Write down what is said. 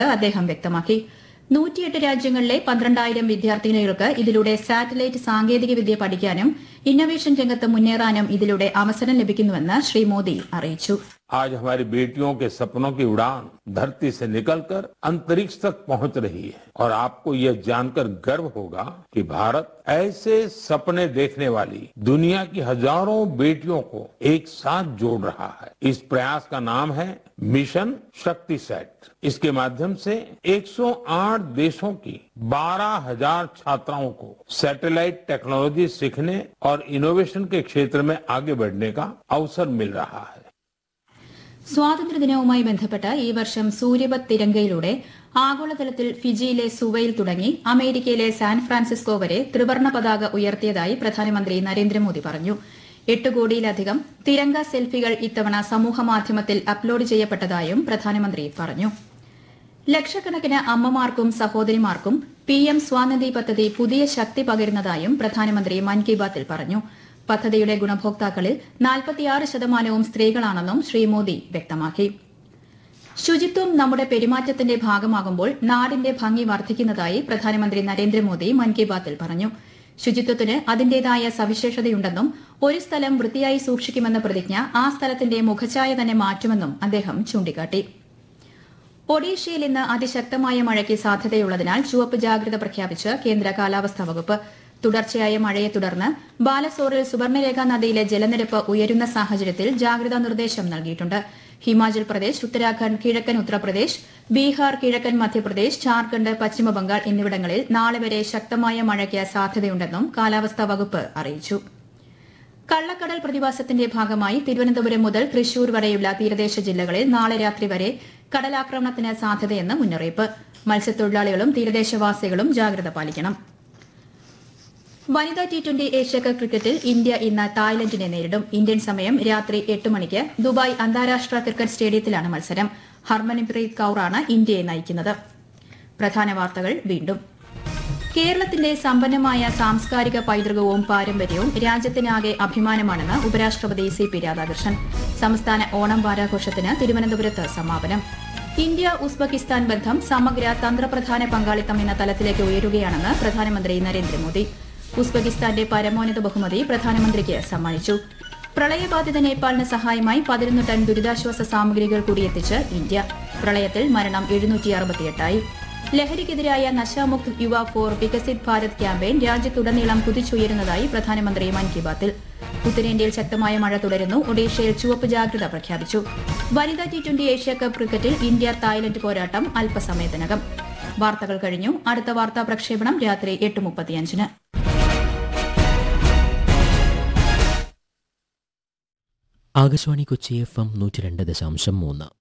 അദ്ദേഹം വ്യക്തമാക്കി നൂറ്റിയെട്ട് രാജ്യങ്ങളിലെ പന്ത്രണ്ടായിരം വിദ്യാർത്ഥിനികൾക്ക് ഇതിലൂടെ സാറ്റലൈറ്റ് സാങ്കേതികവിദ്യ പഠിക്കാനും ഇന്നൊവേഷൻ രംഗത്ത് മുന്നേറാനും ഇതിലൂടെ അവസരം ലഭിക്കുന്നുവെന്ന് ശ്രീ മോദി അറിയിച്ചു आज हमारी बेटियों के सपनों की उड़ान धरती से निकलकर अंतरिक्ष तक पहुंच रही है और आपको यह जानकर गर्व होगा कि भारत ऐसे सपने देखने वाली दुनिया की हजारों बेटियों को एक साथ जोड़ रहा है इस प्रयास का नाम है मिशन शक्ति सेट इसके माध्यम से 108 देशों की 12,000 छात्राओं को सैटेलाइट टेक्नोलॉजी सीखने और इनोवेशन के क्षेत्र में आगे बढ़ने का अवसर मिल रहा है സ്വാതന്ത്ര്യദിനവുമായി ബന്ധപ്പെട്ട് ഈ വർഷം സൂര്യപത് തിരങ്കയിലൂടെ ആഗോളതലത്തിൽ ഫിജിയിലെ സുവയിൽ തുടങ്ങി അമേരിക്കയിലെ സാൻ ഫ്രാൻസിസ്കോ വരെ ത്രിവർണ പതാക ഉയർത്തിയതായി പ്രധാനമന്ത്രി നരേന്ദ്രമോദി പറഞ്ഞു എട്ട് കോടിയിലധികം തിരങ്ക സെൽഫികൾ ഇത്തവണ സമൂഹമാധ്യമത്തിൽ അപ്ലോഡ് ചെയ്യപ്പെട്ടതായും പ്രധാനമന്ത്രി പറഞ്ഞു ലക്ഷക്കണക്കിന് അമ്മമാർക്കും സഹോദരിമാർക്കും പി എം സ്വാനിധി പദ്ധതി പുതിയ ശക്തി പകരുന്നതായും പ്രധാനമന്ത്രി മൻ കി ബാത്തിൽ പറഞ്ഞു പദ്ധതിയുടെ ഗുണഭോക്താക്കളിൽ നാൽപ്പത്തിയാറ് ശതമാനവും സ്ത്രീകളാണെന്നും ശ്രീ മോദി വ്യക്തമാക്കി ശുചിത്വം നമ്മുടെ പെരുമാറ്റത്തിന്റെ ഭാഗമാകുമ്പോൾ നാടിന്റെ ഭംഗി വർദ്ധിക്കുന്നതായി പ്രധാനമന്ത്രി നരേന്ദ്രമോദി മൻ കി ബാത്തിൽ പറഞ്ഞു ശുചിത്വത്തിന് അതിന്റേതായ സവിശേഷതയുണ്ടെന്നും ഒരു സ്ഥലം വൃത്തിയായി സൂക്ഷിക്കുമെന്ന പ്രതിജ്ഞ ആ സ്ഥലത്തിന്റെ മുഖഛായ തന്നെ മാറ്റുമെന്നും അദ്ദേഹം ചൂണ്ടിക്കാട്ടി ഒഡീഷയിൽ ഇന്ന് അതിശക്തമായ മഴയ്ക്ക് സാധ്യതയുള്ളതിനാൽ ചുവപ്പ് ജാഗ്രത പ്രഖ്യാപിച്ച് കേന്ദ്ര കാലാവസ്ഥാ വകുപ്പ് തുടർച്ചയായ മഴയെ തുടർന്ന് ബാലസോറിൽ സുവർണരേഖ നദിയിലെ ജലനിരപ്പ് ഉയരുന്ന സാഹചര്യത്തിൽ ജാഗ്രതാ നിർദ്ദേശം നൽകിയിട്ടുണ്ട് ഹിമാചൽ പ്രദേശ് ഉത്തരാഖണ്ഡ് കിഴക്കൻ ഉത്തർപ്രദേശ് ബീഹാർ കിഴക്കൻ മധ്യപ്രദേശ് ജാർഖണ്ഡ് പശ്ചിമബംഗാൾ എന്നിവിടങ്ങളിൽ നാളെ വരെ ശക്തമായ മഴയ്ക്ക് സാധ്യതയുണ്ടെന്നും കാലാവസ്ഥാ വകുപ്പ് അറിയിച്ചു കള്ളക്കടൽ പ്രതിഭാസത്തിന്റെ ഭാഗമായി തിരുവനന്തപുരം മുതൽ തൃശൂർ വരെയുള്ള തീരദേശ ജില്ലകളിൽ നാളെ രാത്രി വരെ കടലാക്രമണത്തിന് സാധ്യതയെന്ന് മുന്നറിയിപ്പ് മത്സ്യത്തൊഴിലാളികളും തീരദേശവാസികളും ജാഗ്രത പാലിക്കണം വനിതാ ടി ട്വന്റി ഏഷ്യാകപ്പ് ക്രിക്കറ്റിൽ ഇന്ത്യ ഇന്ന് തായ്ലൻഡിനെ നേരിടും ഇന്ത്യൻ സമയം രാത്രി എട്ട് മണിക്ക് ദുബായ് അന്താരാഷ്ട്ര ക്രിക്കറ്റ് സ്റ്റേഡിയത്തിലാണ് മത്സരം ഹർമൻപ്രീത് കൌറാണ് ഇന്ത്യയെ നയിക്കുന്നത് പ്രധാന വാർത്തകൾ വീണ്ടും കേരളത്തിന്റെ സമ്പന്നമായ സാംസ്കാരിക പൈതൃകവും പാരമ്പര്യവും രാജ്യത്തിനാകെ അഭിമാനമാണെന്ന് ഉപരാഷ്ട്രപതി സി പി രാധാകൃഷ്ണൻ സംസ്ഥാന ഓണം വാരാഘോഷത്തിന് തിരുവനന്തപുരത്ത് സമാപനം ഇന്ത്യ ഉസ്ബെക്കിസ്ഥാൻ ബന്ധം സമഗ്ര തന്ത്രപ്രധാന പങ്കാളിത്തം എന്ന തലത്തിലേക്ക് ഉയരുകയാണെന്ന് പ്രധാനമന്ത്രി നരേന്ദ്രമോദി ഉസ്ബെക്കിസ്ഥാന്റെ പരമോന്നത ബഹുമതി പ്രധാനമന്ത്രിക്ക് സമ്മാനിച്ചു പ്രളയബാധിത നേപ്പാളിന് സഹായമായി പതിനൊന്ന് ടൺ ദുരിതാശ്വാസ സാമഗ്രികൾ കൂടി എത്തിച്ച് ഇന്ത്യ പ്രളയത്തിൽ മരണം എഴുന്നൂറ്റി അറുപത്തിയെട്ടായി ലഹരിക്കെതിരായ നശാമുക്ത് യുവ ഫോർ വികസിത് ഭാരത് ക്യാമ്പയിൻ രാജ്യത്തുടനീളം കുതിച്ചുയരുന്നതായി പ്രധാനമന്ത്രി മൻ കി ബാത്തിൽ ഉത്തരേന്ത്യയിൽ ശക്തമായ മഴ തുടരുന്നു ഒഡീഷയിൽ ചുവപ്പ് ജാഗ്രത പ്രഖ്യാപിച്ചു വനിതാ ടി ട്വന്റി ഏഷ്യാകപ്പ് ക്രിക്കറ്റിൽ ഇന്ത്യ തായ്ലൻഡ് പോരാട്ടം അല്പസമയത്തിനകം വാർത്തകൾ കഴിഞ്ഞു അടുത്ത വാർത്താ പ്രക്ഷേപണം രാത്രി എട്ട് മുപ്പത്തിയഞ്ചിന് ആകാശവാണി കൊച്ചി എഫ് എം നൂറ്റി രണ്ട് ദശാംശം മൂന്ന്